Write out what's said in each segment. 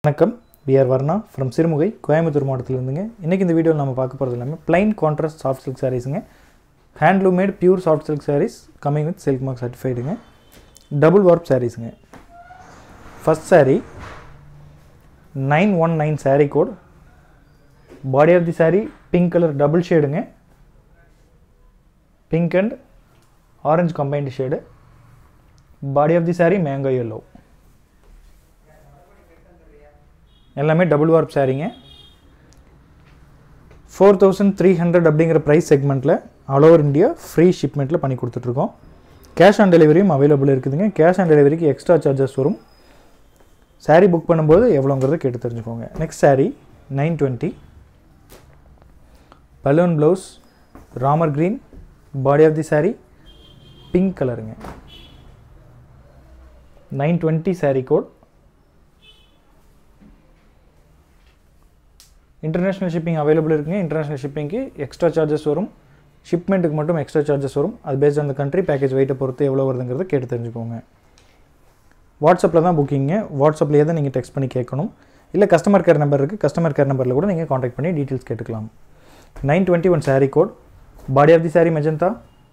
வணக்கம் we are Varna from Sirumugai Coimbatore மாவட்டத்திலிருந்துங்க இன்றைக்கி இந்த வீடியோவில் நம்ம பார்க்க போகிறது எல்லாமே plain கான்ட்ராஸ்ட் சாஃப்ட் சில்க் சாரீஸுங்க handloom made pure soft silk saris coming with silk mark சர்டிஃபைடுங்க டபுள் வார்ப் சாரீஸுங்க first saree nine one nine saree code body of the saree pink colour double ஷேடுங்க pink and orange combined shade body of the saree mango yellow எல்லாமே double warp சாரீங்க four thousand three hundred அப்படிங்கிற price செக்மெண்ட்டில் all over India free ஷிப்மெண்ட்டில் பண்ணி கொடுத்துட்ருக்கோம் cash on டெலிவரியும் available இருக்குதுங்க கேஷ் ஆன் டெலிவரிக்கு எக்ஸ்ட்ரா சார்ஜஸ் வரும் saree புக் பண்ணும்போது எவ்வளோங்கிறத கேட்டு தெரிஞ்சுக்கோங்க next saree nine twenty balloon blouse Ramar green body of the saree pink கலருங்க nine twenty saree code international shipping available இருக்குங்க இன்டர்நேஷ்னல் ஷிப்பிங்க்கு எக்ஸ்ட்ரா சார்ஜஸ் வரும் ஷிப்மெண்ட்டுக்கு மட்டும் எக்ஸ்ட்ரா சார்ஜஸ் வரும் அது பேஸ்ட் அந்த கண்ட்ரி பேக்கேஜ் வெயிட்டை பொறுத்து எவ்வளோ வருதுங்கிறத கேட்டு தெரிஞ்சுக்கோங்க வாட்ஸ்அப்பில் தான் புக்கிங்க வாட்ஸ்அப்லேயே தான் நீங்கள் டெக்ஸ்ட் பண்ணி கேட்கணும் இல்லை கஸ்டமர் கேர் நம்பர் இருக்குது கஸ்டமர் கேர் நம்பரில் கூட நீங்கள் காண்டாக்ட் பண்ணி டீட்டெயில்ஸ் கேட்டுக்கலாம் nine twenty one saree code body of the saree magenta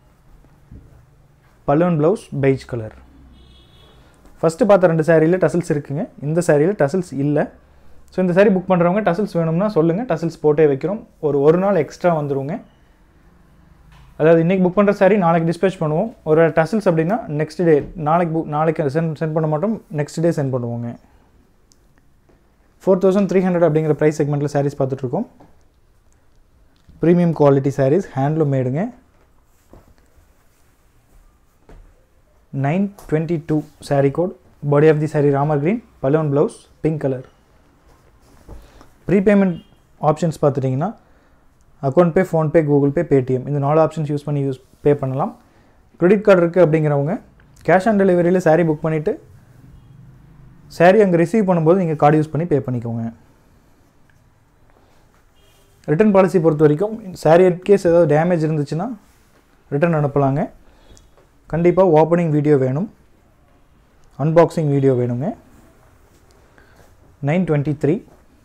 balloon blouse beige colour first பார்த்த ரெண்டு சாரியில் டசல்ஸ் இருக்குங்க இந்த சாரியில் டசல்ஸ் இல்லை ஸோ இந்த saree புக் பண்ணுறவங்க டசல்ஸ் வேணும்னா சொல்லுங்கள் டசல்ஸ் போட்டே வைக்கிறோம் ஒரு ஒரு நாள் எக்ஸ்ட்ரா வந்துருங்க அதாவது இன்றைக்கி புக் பண்ணுற saree நாளைக்கு டிஸ்பேச் பண்ணுவோம் ஒரு டசல்ஸ் அப்படின்னா நெக்ஸ்ட் டே நாளைக்கு புக் நாளைக்கு சென்ட் சென்ட் பண்ண மாட்டோம் நெக்ஸ்ட் டே சென்ட் பண்ணுவோங்க ஃபோர் தௌசண்ட் த்ரீ ஹண்ட்ரட் அப்படிங்கிற ப்ரைஸ் செக்மெண்ட்டில் சாரீஸ் பார்த்துட்ருக்கோம் ப்ரீமியம் குவாலிட்டி சாரீஸ் ஹேண்ட்லூம் மேடுங்க nine twenty two saree code body of the saree Ramar green balloon blouse pink colour prepayment options பார்த்துட்டிங்கன்னா account pay PhonePe Google Pay Paytm இந்த நாலு options use பண்ணி use pay பண்ணலாம் கிரெடிட் கார்டு இருக்குது அப்படிங்கிறவங்க cash on டெலிவரியில் saree book பண்ணிவிட்டு saree அங்கே ரிசீவ் பண்ணும்போது நீங்கள் கார்டு யூஸ் பண்ணி பே பண்ணிக்கோங்க ரிட்டர்ன் பாலிசி பொறுத்த வரைக்கும் saree கேஸ் ஏதாவது டேமேஜ் இருந்துச்சுன்னா ரிட்டர்ன் அனுப்பலாங்க கண்டிப்பாக ஓப்பனிங் வீடியோ வேணும் அன்பாக்சிங் வீடியோ வேணுங்க nine twenty three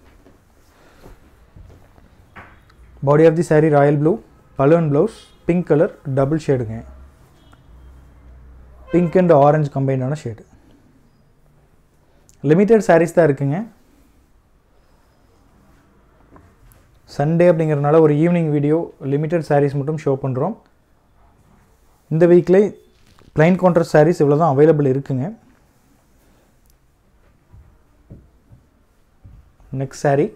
body of the saree royal blue balloon blouse pink colour double ஷேடுங்க பிங்க் அண்ட் ஆரஞ்சு கம்பைண்டான ஷேடு லிமிட்டட் sarees தான் இருக்குங்க சண்டே அப்படிங்கிறனால ஒரு ஈவினிங் வீடியோ லிமிட்டட் sarees மட்டும் ஷோ பண்ணுறோம் இந்த வீக்லே plain கான்ட்ராஸ்ட் sarees இவ்வளோ தான் அவைலபிள் இருக்குங்க next saree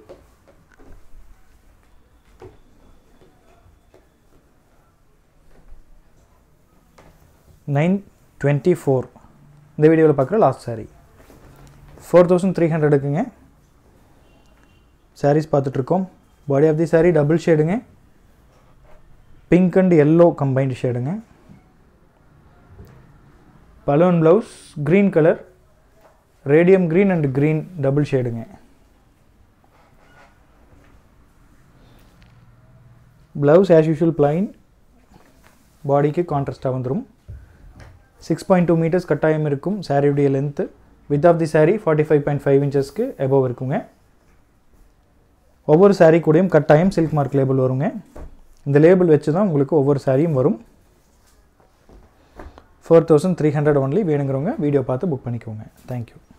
nine twenty four இந்த வீடியோவில் பார்க்குற last saree four thousand three ஹண்ட்ரடுக்குங்க சாரீஸ் பார்த்துட்ருக்கோம் body of the saree double ஷேடுங்க பிங்க் அண்ட் எல்லோ கம்பைன்டு ஷேடுங்க balloon blouse green colour radium green and green double ஷேடுங்க ப்ளவுஸ் ஆஸ் யூஷுவல் பிளைன் பாடிக்கு கான்ட்ராஸ்ட்டாக வந்துடும் சிக்ஸ் பாயிண்ட் டூ மீட்டர்ஸ் கட்டாயம் இருக்கும் சாரியுடைய length width of the saree forty five point five இன்ச்சஸ்க்கு எபோவ் இருக்குங்க ஒவ்வொரு saree கூடயும் கட்டாயம் சில்க் மார்க் லேபிள் வருங்க இந்த லேபிள் வச்சு தான் உங்களுக்கு ஒவ்வொரு சாரியும் வரும் four thousand three hundred only வேணுங்கிறவங்க வீடியோ பார்த்து புக் பண்ணிக்கோங்க தேங்க்யூ